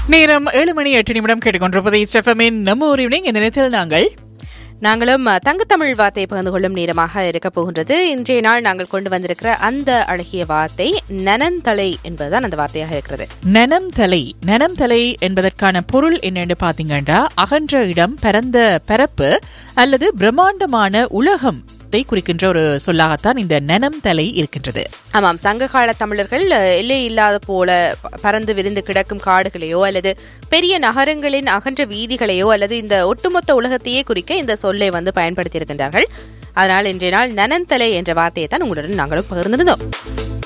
நேரம் ஏழு மணி எட்டு நிமிடம் கேட்டுக்கொண்டிருப்பது ஸ்டெஃபமின் நம்ம ஒரு ஈவினிங் இந்த நேரத்தில் நாங்கள் நாங்களும் அஹ், தங்கத்தமிழ் வார்த்தை பகிர்ந்து கொள்ளும் நேரமாக இருக்க போகின்றது இன்றைய நாள் நாங்கள் கொண்டு வந்திருக்கிற அந்த அழகிய வார்த்தை நனந்தலை என்பதுதான் அந்த வார்த்தையாக இருக்கிறது நனம் தலை நனம் தலை என்பதற்கான பொருள் என்னன்னு பாத்தீங்கன்னா அகன்ற இடம் பரந்த பரப்பு அல்லது பிரம்மாண்டமான உலகம் குறிக்கின்ற ஒரு சொல்லாகத்தான் இந்த நனம் தலை இருக்கின்றது ஆமாம் சங்ககால தமிழர்கள் அஹ், எல்லை இல்லாத போல ப- பறந்து விரிந்து கிடக்கும் காடுகளையோ அல்லது பெரிய நகரங்களின் அகன்ற வீதிகளையோ அல்லது இந்த ஒட்டுமொத்த உலகத்தையே குறிக்க இந்த சொல்லை வந்து பயன்படுத்தி இருக்கின்றார்கள் அதனால் இன்றைய நாள் நனந்தலை என்ற வார்த்தையை தான் உங்களுடன் நாங்களும் பகிர்ந்திருந்தோம்